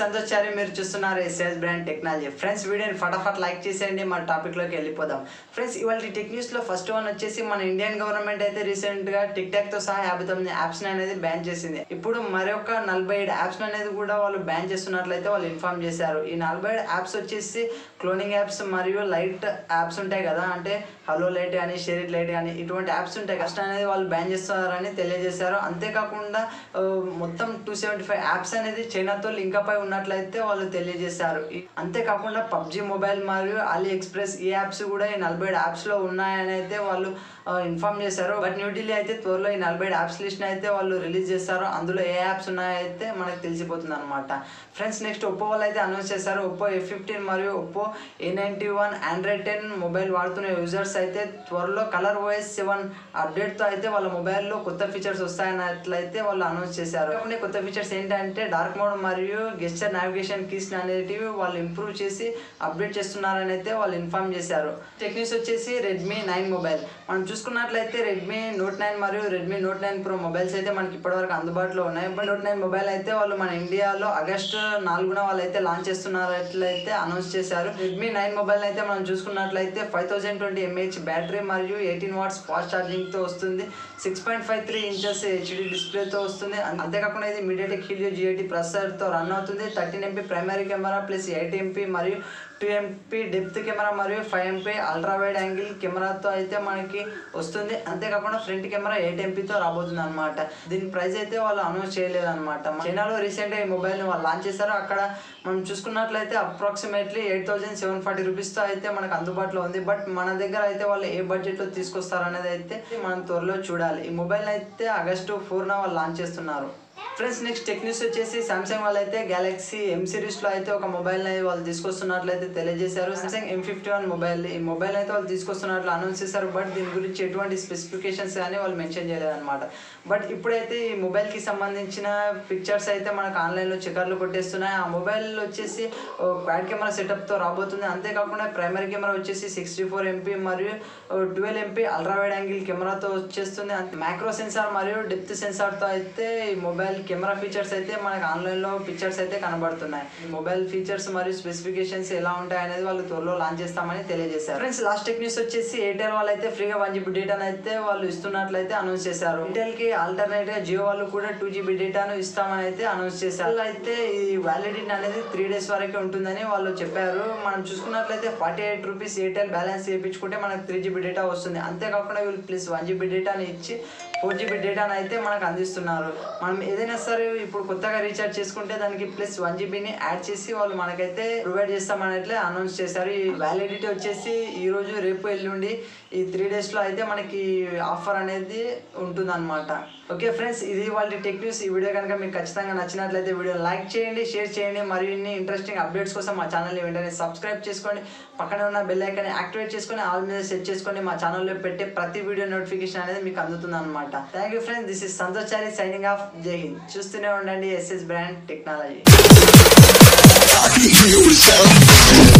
సంతోష్ చారి మీరు చూస్తున్నారు SS brand technology friends వీడియోని ఫటాఫట్ లైక్ చేసేయండి మన టాపిక్లోకి వెళ్ళిపోదాం ఫ్రెండ్స్ ఇవాళ టెక్ న్యూస్లో ఫస్ట్ వన్ వచ్చేసి మన ఇండియన్ గవర్నమెంట్ అయితే రీసెంట్గా టిక్ టాక్తో సహా యాభై తొమ్మిది యాప్స్ని అనేది బ్యాన్ చేసింది ఇప్పుడు మరొక నలభై ఏడు యాప్స్ అనేది కూడా వాళ్ళు బ్యాన్ చేస్తున్నట్లయితే వాళ్ళు ఇన్ఫార్మ్ చేశారు ఈ నలభై ఏడు యాప్స్ వచ్చేసి క్లోనింగ్ యాప్స్ మరియు లైట్ యాప్స్ ఉంటాయి కదా అంటే హలో లైట్ కానీ షేరిట్ లైట్ కానీ ఇటువంటి యాప్స్ ఉంటాయి ఫస్ట్ అనేది వాళ్ళు బ్యాన్ చేస్తున్నారని తెలియజేశారు అంతేకాకుండా ఆ, మొత్తం టూ సెవెంటీ ఫైవ్ యాప్స్ అనేది చైనాతో లింక్ అప్ అయి ఉన్నట్లయితే వాళ్ళు తెలియజేశారు ఈ- అంతేకాకుండా పబ్జి మొబైల్ మరియు అలీ ఎక్స్ప్రెస్ ఈ యాప్స్ కూడా ఈ నలభై ఏడు యాప్స్లో ఉన్నాయని అయితే వాళ్ళు ఇన్ఫార్మ్ చేశారు బట్ న్యూఢిల్లీ అయితే త్వరలో ఈ నలభై ఏడు యాప్స్ లిస్ట్ అయితే వాళ్ళు రిలీజ్ చేస్తారు అందులో ఏ యాప్స్ ఉన్నాయైతే మనకు తెలిసిపోతుంది అనమాట ఫ్రెండ్స్ నెక్స్ట్ ఒప్పో వాళ్ళు అయితే అనౌన్స్ చేశారు ఒప్పో ఎఫ్ ఫిఫ్టీన్ మరియు Oppo A ninety one Android ten mobile వాడుతున్న యూజర్స్ అయితే త్వరలో కలర్ ఓఎస్ సెవెన్ అప్డేట్తో అయితే వాళ్ళ మొబైల్లో కొత్త ఫీచర్స్ వస్తాయన్నట్లయితే వాళ్ళు అనౌన్స్ చేశారు కాకుండా కొత్త ఫీచర్స్ ఏంటంటే డార్క్ మోడ్ మరియు గెస్చర్ నావిగేషన్ కీస్ అనేటివి వాళ్ళు ఇంప్రూవ్ చేసి అప్డేట్ చేస్తున్నారని అయితే వాళ్ళు ఇన్ఫార్మ్ చేశారు టెక్నిక్స్ వచ్చేసి రెడ్మీ నైన్ మొబైల్ మనం చూసుకున్నట్లయితే రెడ్మీ నోట్ నైన్ మరియు Redmi note nine pro mobiles అయితే మనకి ఇప్పటివరకు అందుబాటులో ఉన్నాయి బట్ నోట్ నైన్ మొబైల్ అయితే వాళ్ళు మన ఇండియాలో ఆగస్టు నాలుగున వాళ్ళు అయితే లాంచ్ చేస్తున్నట్లయితే అనౌన్స్ చేశారు రెడ్మీ నైన్ మొబైల్ అయితే మనం చూసుకున్నట్లయితే five thousand twenty mAh battery మరియు ఎయిటీన్ వాట్స్ ఫాస్ట్ ఛార్జింగ్తో వస్తుంది six point five three inches HD డిస్ప్లేతో వస్తుంది అం- అంతేకాకుండా ఇది మీడియాటెక్ హీలియో జిఐటి ప్రాసెసర్తో రన్ అవుతుంది thirteen MP primary camera plus eight MP మరియు టూ ఎంపీ డెప్త్ కెమెరా మరియు five MP ultra wide angle కెమెరాతో అయితే మనకి వస్తుంది అంతేకాకుండా ఫ్రంట్ కెమెరా ఎయిట్ ఎంపీతో రాబోతుంది అనమాట దీని ప్రైస్ అయితే వాళ్ళు అనౌన్స్ చేయలేదు అనమాట చైనాలో రీసెంట్గా ఈ మొబైల్ని వాళ్ళు లాంచ్ చేశారు అక్కడ మనం చూసుకున్నట్లయితే approximately eight thousand seven forty రూపీస్తో అయితే మనకు అందుబాటులో ఉంది బట్ మన దగ్గర అయితే వాళ్ళు ఏ బడ్జెట్లో తీసుకొస్తారు అనేది అయితే మనం త్వరలో చూడాలి ఈ మొబైల్ అయితే ఆగస్టు ఫోర్న వాళ్ళు లాంచ్ చేస్తున్నారు ఫ్రెండ్స్ నెక్స్ట్ టెక్ న్యూస్ వచ్చేసి సామ్సంగ్ వాళ్ళు అయితే గెలాక్సీ ఎం సిరీస్లో అయితే ఒక మొబైల్ ని వాళ్ళు తీసుకొస్తున్నట్లయితే తెలియజేశారు Samsung M fifty one mobile ఈ మొబైల్ అయితే వాళ్ళు తీసుకొస్తున్నట్లు అనౌన్స్ చేశారు బట్ దీని గురించి ఎటువంటి స్పెసిఫికేషన్స్ కానీ వాళ్ళు మెన్షన్ చేయలేదన్నమాట బట్ ఇప్పుడైతే ఈ మొబైల్కి సంబంధించిన పిక్చర్స్ అయితే మనకు ఆన్లైన్లో చెకర్లు కొట్టేస్తున్నాయి ఆ మొబైల్ వచ్చేసి క్వాడ్ కెమెరా సెటప్తో రాబోతుంది అంతేకాకుండా ప్రైమరీ కెమెరా వచ్చేసి సిక్స్టీ ఫోర్ ఎంపీ మరియు twelve MP ultra wide angle కెమెరాతో వచ్చేస్తుంది మైక్రో సెన్సార్ మరియు డెప్త్ సెన్సార్తో అయితే ఈ మొబైల్ కెమెరా ఫీచర్స్ అయితే మనకి ఆన్లైన్లో పిక్చర్స్ అయితే కనబడుతున్నాయి ఈ మొబైల్ ఫీచర్స్ మరియు స్పెసిఫికేషన్స్ ఎలా ఉంటాయి అనేది వాళ్ళు త్వరలో లాంచ్ చేస్తామని తెలియజేశారు ఫ్రెండ్స్ లాస్ట్ టెక్ న్యూస్ వచ్చేసి ఎయిర్టెల్ వాళ్ళు అయితే ఫ్రీగా వన్ జీబీ డేటాను అయితే వాళ్ళు ఇస్తున్నట్లయితే అనౌన్స్ చేశారు ఎయిర్టెల్ కి ఆల్టర్నేట్ గా జియో వాళ్ళు కూడా టూ జీబీ డేటాను ఇస్తామని అయితే అనౌన్స్ చేశారు వాళ్ళు అయితే ఈ వ్యాలిడిటీ అనేది త్రీ డేస్ వరకే ఉంటుందని వాళ్ళు చెప్పారు మనం చూసుకున్నట్లయితే forty eight rupees Airtel balance చేయించుకుంటే మనకు త్రీ జీబీ డేటా వస్తుంది అంతేకాకుండా వీళ్ళు ప్లస్ వన్ జీబీ డేటాని ఇచ్చి ఫోర్ జీబీ డేటాను అయితే మనకు అందిస్తున్నారు మనం ఏదైనా సరే ఇప్పుడు కొత్తగా రీఛార్జ్ చేసుకుంటే దానికి ప్లస్ వన్ జీబీని యాడ్ చేసి వాళ్ళు మనకైతే ప్రొవైడ్ చేస్తామన్నట్లే అనౌన్స్ చేశారు ఈ వ్యాలిడిటీ వచ్చేసి ఈ రోజు రేపు ఎల్లుండి ఈ త్రీ డేస్లో అయితే మనకి ఆఫర్ అనేది ఉంటుందన్నమాట ఓకే ఫ్రెండ్స్ ఇది వాళ్ళ టెక్ న్యూస్ ఈ వీడియో కనుక మీకు ఖచ్చితంగా నచ్చినట్లయితే వీడియో లైక్ చేయండి షేర్ చేయండి మరియు ఇన్ని ఇంట్రెస్టింగ్ అప్డేట్స్ కోసం మా ఛానల్ని వెంటనే సబ్స్క్రైబ్ చేసుకోండి పక్కనే ఉన్న బెల్ ఐకాన్ని యాక్టివేట్ చేసుకొని ఆల్ మీద సెట్ చేసుకొని మా ఛానల్లో పెట్టే ప్రతి వీడియో నోటిఫికేషన్ అనేది మీకు అందుతుంది అనమాట thank you friends this is Santosh Chari signing off జై హింద్ చూస్తూనే ఉండండి SS brand technology you sound